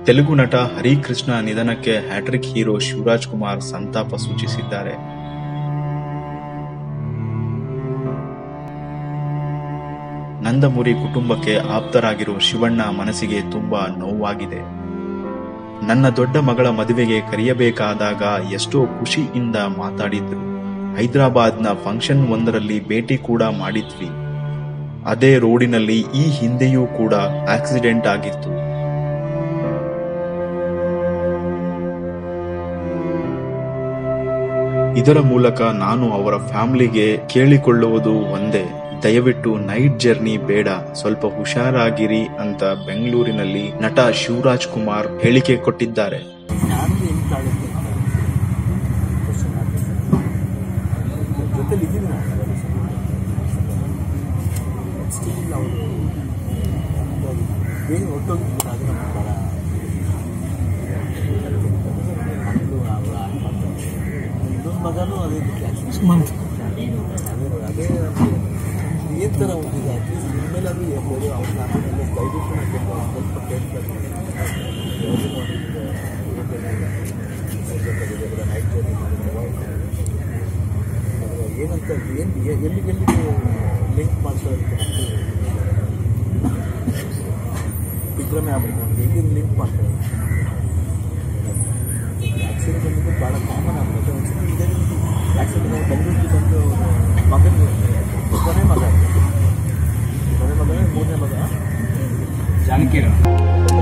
ತೆಲುಗು ನಟ ಹರಿಕೃಷ್ಣ ನಿಧನಕ್ಕೆ hat trick hero Shivraj Kumar ಸಂತಾಪ ಸೂಚಿಸಿದ್ದಾರೆ ನಂದಮುರಿ ಕುಟುಂಬಕ್ಕೆ ಆಪ್ತರಾಗಿರುವ ಶಿವಣ್ಣ ಮನಸ್ಸಿಗೆ ತುಂಬಾ ನೋವಾಗಿದೆ ನನ್ನ ದೊಡ್ಡ ಮಗಳ ಮದುವೆಗೆ ಕರೆಯಬೇಕಾದಾಗ ಎಷ್ಟೋ ಖುಷಿಯಿಂದ ಮಾತಾಡಿದ್ರು ಹೈದರಾಬಾದ್ನ ಫಂಕ್ಷನ್ ಒಂದರಲ್ಲಿ ಭೇಟಿ ಕೂಡ ಮಾಡಿದ್ವಿ ಅದೇ ರೋಡಿನಲ್ಲಿ ಈ ಹಿಂದೆಯೂ ಕೂಡ ಆಕ್ಸಿಡೆಂಟ್ ಆಗಿತ್ತು ಇದರ ಮೂಲಕ ನಾನು ಅವರ ಫ್ಯಾಮಿಲಿಗೆ ಕೇಳಿಕೊಳ್ಳುವುದು ಒಂದೇ ದಯವಿಟ್ಟು ನೈಟ್ ಜರ್ನಿ ಬೇಡ ಸ್ವಲ್ಪ ಹುಷಾರಾಗಿರಿ ಅಂತ ಬೆಂಗಳೂರಿನಲ್ಲಿ ನಟ ಶಿವರಾಜ್ ಕುಮಾರ್ ಹೇಳಿಕೆ ಕೊಟ್ಟಿದ್ದಾರೆ ಫ್ಯಾಮಿಲಿ ಹೆಂಗಾಗುತ್ತೆ ಅಂತ ಕ್ವಶನ್ ಜೊತೆಲಿ ಇದ್ದೀನಿ ನಾನು ಸ್ಟಿಲ್ ಅವರು ಬೇಗ ಹೊಟ್ಟೋಗಿದ್ದೀನಿ ಅದು ನಮ್ಗೆ ಭಾಳ ಮಕ್ಕಳು ಅವರ ಇನ್ನೊಂದು ಮಗನೂ ಅದೇ ರೀತಿ ಸುಮಂತ್ ಅದೇ ಅದೇ ಏನು ಥರ ಒಂದಿದೆ ಅಟ್ಲೀಸ್ಟ್ ಇನ್ಮೇಲೆ ಅದು ಬೇರೆ ಅವ್ರ ಫ್ಯಾಮಿಲಿಯಲ್ಲಿ ದಯವಿಟ್ಟು ನನಗೆ ಸ್ವಲ್ಪ ಕೇಳ್ತಾರೆ ನೈಟ್ ಜರ್ನಿ ಏನಂತ ಏನು ಎಲ್ಲಿಗೆ ಎಲ್ಲಿಗೆ ಲಿಂಕ್ ಮಾಡ್ಕೊಳ್ಳೋದಕ್ಕೆ ವಿಕ್ರಮೆ ಆಗ್ಬೇಕು ನಮ್ಗೆ ಎಲ್ಲಿಂದ ಲಿಂಕ್ ಮಾಡ್ಕೊಳ್ಳೋದು ಆ್ಯಕ್ಸಿಡೆಂಟ್ ಅನ್ನೋದು ಭಾಳ ಕಾಮನ್ ಆಗ್ಬೋದು ಒಂದ್ಸತಿ ಇದೇ ರೀತಿ ಆ್ಯಕ್ಸಿಡೆಂಟ್ ಬೆಂಗಳೂರಿಗೆ ಬಂದು ಮಗನಿಗೆ ಕೊನೆ ಮಗ ಕೊನೆ ಮಗನೇ ಮೂರನೇ ಮಗ ಜಾನಕಿರಾಮ್